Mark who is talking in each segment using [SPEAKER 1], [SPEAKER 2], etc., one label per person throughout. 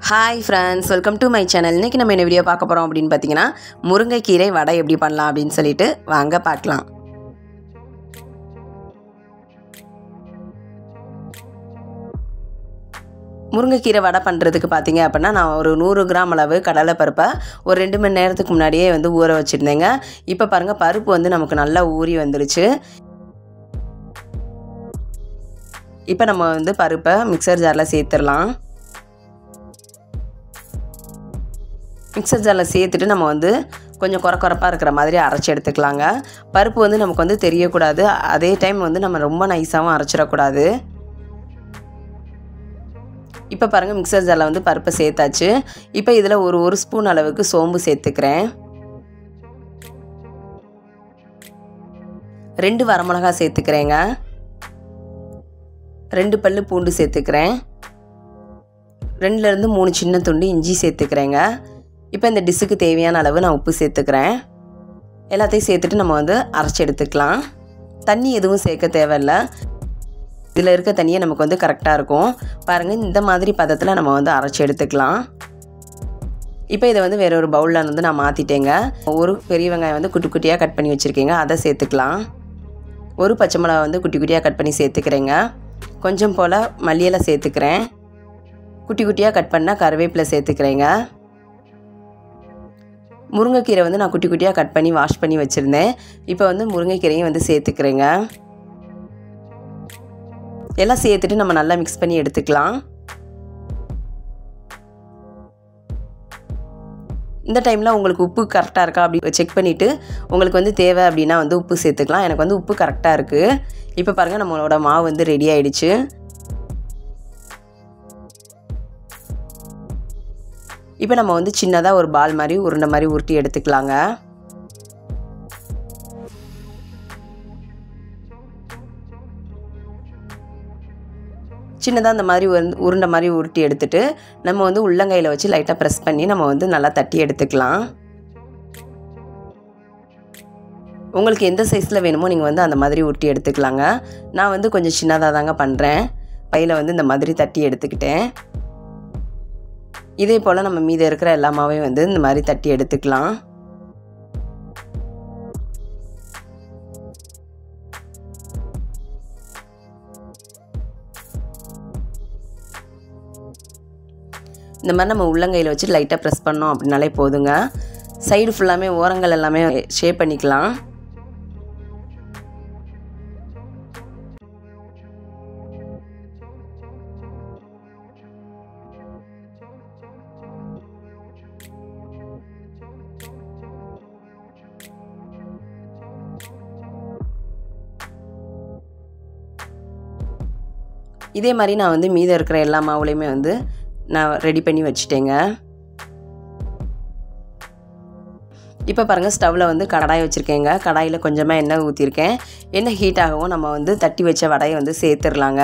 [SPEAKER 1] hi friends welcome to my channel இன்றைக்கி நம்ம என்ன வீடியோ பார்க்க போகிறோம் அப்படின்னு பார்த்தீங்கன்னா முருங்கைக்கீரை வடை எப்படி பண்ணலாம் அப்படின்னு சொல்லிட்டு வாங்க பார்க்கலாம் முருங்கைக்கீரை வடை பண்ணுறதுக்கு பார்த்தீங்க அப்படின்னா நான் ஒரு நூறு கிராம் அளவு கடலைப்பருப்பை ஒரு ரெண்டு மணி நேரத்துக்கு முன்னாடியே வந்து ஊற வச்சுருந்தேங்க இப்போ பாருங்கள் பருப்பு வந்து நமக்கு நல்லா ஊறி வந்துருச்சு இப்போ நம்ம வந்து பருப்பை மிக்சர் ஜாரில் சேர்த்துடலாம் மிக்சர் ஜாரில் சேர்த்துட்டு நம்ம வந்து கொஞ்சம் குறை குறைப்பாக இருக்கிற மாதிரி அரைச்சி எடுத்துக்கலாங்க பருப்பு வந்து நமக்கு வந்து தெரியக்கூடாது அதே டைம் வந்து நம்ம ரொம்ப நைஸாகவும் அரைச்சிடக்கூடாது இப்போ பாருங்கள் மிக்சர் ஜாரில் வந்து பருப்பை சேர்த்தாச்சு இப்போ இதில் ஒரு ஒரு ஸ்பூன் அளவுக்கு சோம்பு சேர்த்துக்கிறேன் ரெண்டு வரமிளகா சேர்த்துக்கிறேங்க ரெண்டு பல்லு பூண்டு சேர்த்துக்கிறேன் ரெண்டுலேருந்து மூணு சின்ன துண்டு இஞ்சி சேர்த்துக்கிறேங்க இப்போ இந்த டிஷ்ஷுக்கு தேவையான அளவு நான் உப்பு சேர்த்துக்கிறேன் எல்லாத்தையும் சேர்த்துட்டு நம்ம வந்து அரைச்சி எடுத்துக்கலாம் தண்ணி எதுவும் சேர்க்க தேவையில்லை இதில் இருக்க தண்ணியே நமக்கு வந்து கரெக்டாக இருக்கும் பாருங்கள் இந்த மாதிரி பதத்தில் நம்ம வந்து அரைச்சி எடுத்துக்கலாம் இப்போ இதை வந்து வேற ஒரு பவுலில் வந்து நான் மாற்றிட்டேங்க ஒரு பெரிய வெங்காயம் வந்து குட்டி குட்டியாக கட் பண்ணி வச்சுருக்கேங்க அதை சேர்த்துக்கலாம் ஒரு பச்சை மிளகா வந்து குட்டி குட்டியாக கட் பண்ணி சேர்த்துக்கிறேங்க கொஞ்சம் போல் மல்லியலை சேர்த்துக்கிறேன் குட்டி குட்டியாக கட் பண்ணால் கருவேப்பிலை சேர்த்துக்கிறேங்க முருங்கைக்கீரை வந்து நான் குட்டி குட்டியாக கட் பண்ணி வாஷ் பண்ணி வச்சுருந்தேன் இப்போ வந்து முருங்கைக்கீரையும் வந்து சேர்த்துக்கிறேங்க எல்லாம் சேர்த்துட்டு நம்ம நல்லா மிக்ஸ் பண்ணி எடுத்துக்கலாம் இந்த டைமில் உங்களுக்கு உப்பு கரெக்டாக இருக்கா அப்படி செக் பண்ணிவிட்டு உங்களுக்கு வந்து தேவை அப்படின்னா வந்து உப்பு சேர்த்துக்கலாம் எனக்கு வந்து உப்பு கரெக்டாக இருக்குது இப்போ பாருங்கள் நம்மளோட மாவு வந்து ரெடி ஆயிடுச்சு இப்போ நம்ம வந்து சின்னதாக ஒரு பால் மாதிரி உருண்டை மாதிரி உருட்டி எடுத்துக்கலாங்க சின்னதாக அந்த மாதிரி உருண்டை மாதிரி உருட்டி எடுத்துட்டு நம்ம வந்து உள்ளங்கையில் வச்சு லைட்டாக ப்ரெஸ் பண்ணி நம்ம வந்து நல்லா தட்டி எடுத்துக்கலாம் உங்களுக்கு எந்த சைஸில் வேணுமோ நீங்கள் வந்து அந்த மாதிரி உருட்டி எடுத்துக்கலாங்க நான் வந்து கொஞ்சம் சின்னதாக தாங்க பண்ணுறேன் பையில் வந்து இந்த மாதிரி தட்டி எடுத்துக்கிட்டேன் இதே போல் நம்ம மீதி இருக்கிற எல்லா மாவையும் வந்து இந்த மாதிரி தட்டி எடுத்துக்கலாம் இந்த மாதிரி நம்ம உள்ளங்கையில் வச்சு லைட்டாக ப்ரெஸ் பண்ணோம் அப்படின்னாலே போதுங்க சைடு ஃபுல்லாமே ஓரங்கள் எல்லாமே ஷேப் பண்ணிக்கலாம் இதே மாதிரி நான் வந்து மீதம் இருக்கிற எல்லா மாவுலையுமே வந்து நான் ரெடி பண்ணி வச்சுட்டேங்க இப்போ பாருங்கள் ஸ்டவ்வில் வந்து கடாய் வச்சுருக்கேங்க கடாயில் கொஞ்சமாக எண்ணெய் ஊற்றிருக்கேன் எண்ணெய் ஹீட் ஆகவும் நம்ம வந்து தட்டி வச்ச வடையை வந்து சேர்த்துடலாங்க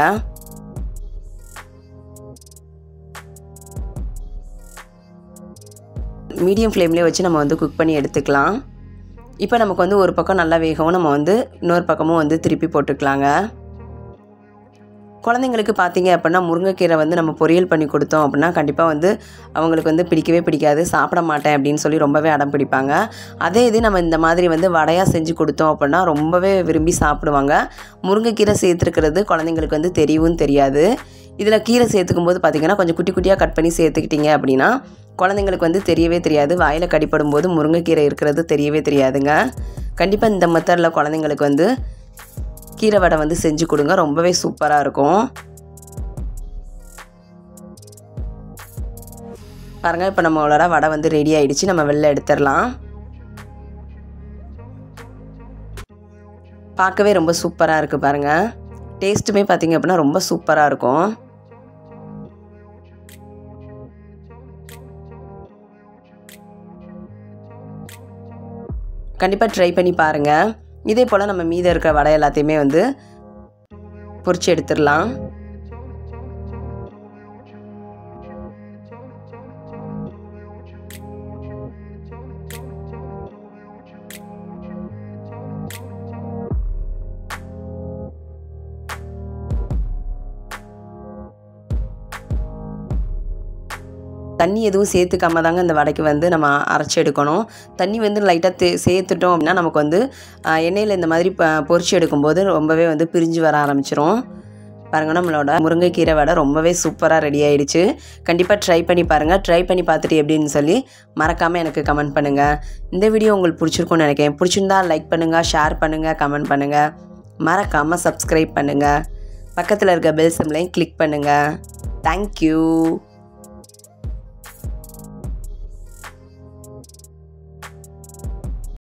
[SPEAKER 1] மீடியம் ஃப்ளேம்லேயே வச்சு நம்ம வந்து குக் பண்ணி எடுத்துக்கலாம் இப்போ நமக்கு வந்து ஒரு பக்கம் நல்லா வேகவும் நம்ம வந்து இன்னொரு பக்கமும் வந்து திருப்பி போட்டுக்கலாங்க குழந்தைங்களுக்கு பார்த்தீங்க அப்படின்னா முருங்கைக்கீரை வந்து நம்ம பொரியல் பண்ணி கொடுத்தோம் அப்படின்னா கண்டிப்பாக வந்து அவங்களுக்கு வந்து பிடிக்கவே பிடிக்காது சாப்பிட மாட்டேன் அப்படின்னு சொல்லி ரொம்பவே அடம் பிடிப்பாங்க அதே இது நம்ம இந்த மாதிரி வந்து வடையாக செஞ்சு கொடுத்தோம் அப்படின்னா ரொம்பவே விரும்பி சாப்பிடுவாங்க முருங்கைக்கீரை சேர்த்துருக்கிறது குழந்தைங்களுக்கு வந்து தெரியவும் தெரியாது இதில் கீரை சேர்த்துக்கும் போது பார்த்திங்கன்னா கொஞ்சம் குட்டி குட்டியாக கட் பண்ணி சேர்த்துக்கிட்டிங்க அப்படின்னா குழந்தைங்களுக்கு வந்து தெரியவே தெரியாது வாயில் கடிப்படும் போது முருங்கைக்கீரை இருக்கிறது தெரியவே தெரியாதுங்க கண்டிப்பாக இந்த மெத்தடில் குழந்தைங்களுக்கு வந்து கீரை வடை வந்து செஞ்சு கொடுங்க ரொம்பவே சூப்பராக இருக்கும் பாருங்கள் இப்போ நம்மளோட வடை வந்து ரெடி ஆகிடுச்சு நம்ம வெளில எடுத்துடலாம் பார்க்கவே ரொம்ப சூப்பராக இருக்குது பாருங்கள் டேஸ்ட்டுமே பார்த்திங்க அப்படின்னா ரொம்ப சூப்பராக இருக்கும் கண்டிப்பாக ட்ரை பண்ணி பாருங்கள் இதே போல் நம்ம மீதம் இருக்கிற வடை எல்லாத்தையுமே வந்து பொரிச்சு எடுத்துடலாம் தண்ணி எதுவும் சேர்த்துக்காம தாங்க இந்த வடைக்கு வந்து நம்ம அரைச்சி எடுக்கணும் தண்ணி வந்து லைட்டாக தே சேர்த்துட்டோம் அப்படின்னா நமக்கு வந்து ஆஹ், எண்ணெயில் இந்த மாதிரி ப பொரிச்சு எடுக்கும்போது ரொம்பவே வந்து பிரிஞ்சு வர ஆரம்பிச்சிரும் பாருங்கள் நம்மளோட முருங்கைக்கீரை வடை ரொம்பவே சூப்பராக ரெடி ஆயிடுச்சு கண்டிப்பாக ட்ரை பண்ணி பாருங்கள் ட்ரை பண்ணி பார்த்துட்டு எப்படின்னு சொல்லி மறக்காமல் எனக்கு கமெண்ட் பண்ணுங்கள் இந்த வீடியோ உங்களுக்கு பிடிச்சிருக்கும்னு நினைக்கிறேன் பிடிச்சிருந்தா லைக் பண்ணுங்கள் ஷேர் பண்ணுங்கள் கமெண்ட் பண்ணுங்கள் மறக்காமல் சப்ஸ்கிரைப் பண்ணுங்கள் பக்கத்தில் இருக்க பெல் சிம்லையும் கிளிக் பண்ணுங்கள் தேங்க்யூ